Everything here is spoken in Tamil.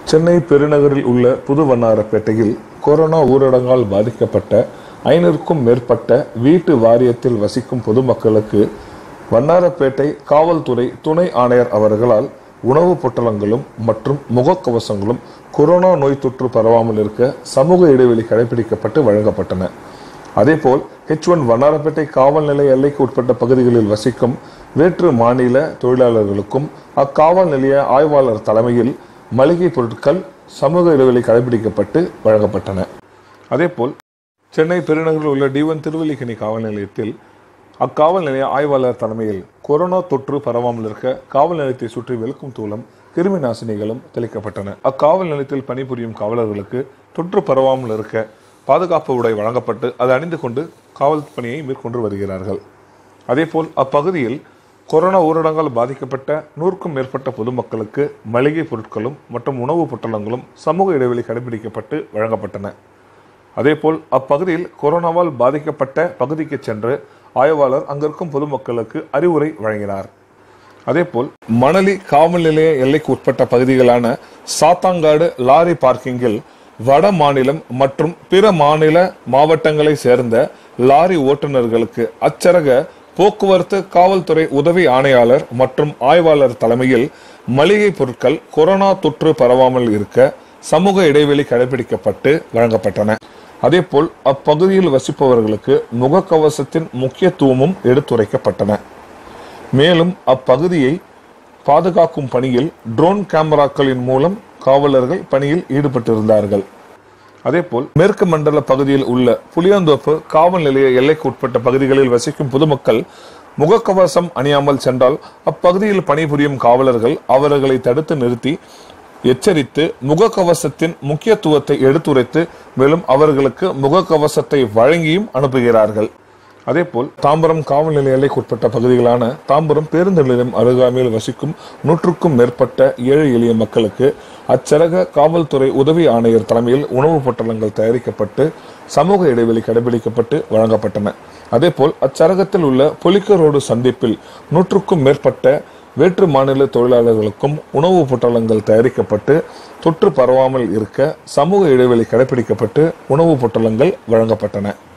சென்னை பெருநகரில் உள்ள புது வண்ணாரப்பேட்டையில் கொரோனா ஊரடங்கால் பாதிக்கப்பட்ட ஐநூறுக்கும் மேற்பட்ட வீட்டு வாரியத்தில் வசிக்கும் பொதுமக்களுக்கு வண்ணாரப்பேட்டை காவல்துறை துணை ஆணையர் அவர்களால் உணவுப் பொட்டலங்களும் மற்றும் முகக்கவசங்களும் கொரோனா நோய் தொற்று பரவாமல் இருக்க சமூக இடைவெளி கடைபிடிக்கப்பட்டு வழங்கப்பட்டன அதேபோல் ஹெச் ஒன் வண்ணாரப்பேட்டை காவல் நிலைய எல்லைக்கு உட்பட்ட பகுதிகளில் வசிக்கும் வேற்று மாநில தொழிலாளர்களுக்கும் அக்காவல் நிலைய ஆய்வாளர் தலைமையில் மளிகை பொருட்கள் சமூக இடைவெளி கடைபிடிக்கப்பட்டு வழங்கப்பட்டன அதேபோல் சென்னை பெருநகரில் உள்ள டிவன் திருவல்லிக்கணி காவல் நிலையத்தில் அக்காவல் நிலைய ஆய்வாளர் தலைமையில் கொரோனா தொற்று பரவாமல் இருக்க காவல் நிலையத்தை சுற்றி வெளுக்கும் தூளம் கிருமி நாசினிகளும் தெளிக்கப்பட்டன அக்காவல் நிலையத்தில் பணிபுரியும் காவலர்களுக்கு தொற்று பரவாமல் இருக்க பாதுகாப்பு உடை வழங்கப்பட்டு அதை அணிந்து கொண்டு காவல் பணியை மேற்கொண்டு வருகிறார்கள் அதேபோல் அப்பகுதியில் கொரோனா ஊரடங்கால் பாதிக்கப்பட்ட நூறுக்கும் மேற்பட்ட பொதுமக்களுக்கு மளிகை பொருட்களும் மற்றும் உணவுப் பொட்டலங்களும் சமூக இடைவெளி கடைபிடிக்கப்பட்டு வழங்கப்பட்டன அதேபோல் அப்பகுதியில் கொரோனாவால் பாதிக்கப்பட்ட பகுதிக்கு சென்று ஆய்வாளர் அங்கிருக்கும் பொதுமக்களுக்கு அறிவுரை வழங்கினார் அதேபோல் மணலி காவல் நிலைய எல்லைக்கு உட்பட்ட பகுதிகளான சாத்தாங்காடு லாரி பார்க்கிங்கில் வட மாநிலம் மற்றும் பிற மாநில மாவட்டங்களை சேர்ந்த லாரி ஓட்டுநர்களுக்கு அச்சரக போக்குவரத்து காவல்துறை உதவி ஆணையாளர் மற்றும் ஆய்வாளர் தலைமையில் மளிகை பொருட்கள் கொரோனா தொற்று பரவாமல் இருக்க சமூக இடைவெளி கடைபிடிக்கப்பட்டு வழங்கப்பட்டன அதேபோல் அப்பகுதியில் வசிப்பவர்களுக்கு முகக்கவசத்தின் முக்கியத்துவமும் எடுத்துரைக்கப்பட்டன மேலும் அப்பகுதியை பாதுகாக்கும் பணியில் ட்ரோன் கேமராக்களின் மூலம் காவலர்கள் பணியில் ஈடுபட்டிருந்தார்கள் அதேபோல் மேற்கு மண்டல பகுதியில் உள்ள புளியாந்தோப்பு காவல் நிலைய எல்லைக்கு உட்பட்ட பகுதிகளில் வசிக்கும் பொதுமக்கள் முகக்கவசம் அணியாமல் சென்றால் அப்பகுதியில் பணிபுரியும் காவலர்கள் அவர்களை தடுத்து நிறுத்தி எச்சரித்து முகக்கவசத்தின் முக்கியத்துவத்தை எடுத்துரைத்து மேலும் அவர்களுக்கு முகக்கவசத்தை வழங்கியும் அனுப்புகிறார்கள் அதேபோல் தாம்பரம் காவல் நிலைய எல்லைக்கு உட்பட்ட பகுதிகளான தாம்பரம் பேருந்து நிலையம் அருகாமையில் வசிக்கும் நூற்றுக்கும் மேற்பட்ட ஏழை எளிய மக்களுக்கு அச்சரக காவல்துறை உதவி ஆணையர் தலைமையில் உணவுப் பொட்டலங்கள் தயாரிக்கப்பட்டு சமூக இடைவெளி கடைபிடிக்கப்பட்டு வழங்கப்பட்டன அதேபோல் அச்சரகத்தில் உள்ள பொலிக்க ரோடு சந்திப்பில் நூற்றுக்கும் மேற்பட்ட வேற்று மாநில தொழிலாளர்களுக்கும் உணவுப் பொட்டலங்கள் தயாரிக்கப்பட்டு தொற்று பரவாமல் இருக்க சமூக இடைவெளி கடைபிடிக்கப்பட்டு உணவுப் பொட்டலங்கள் வழங்கப்பட்டன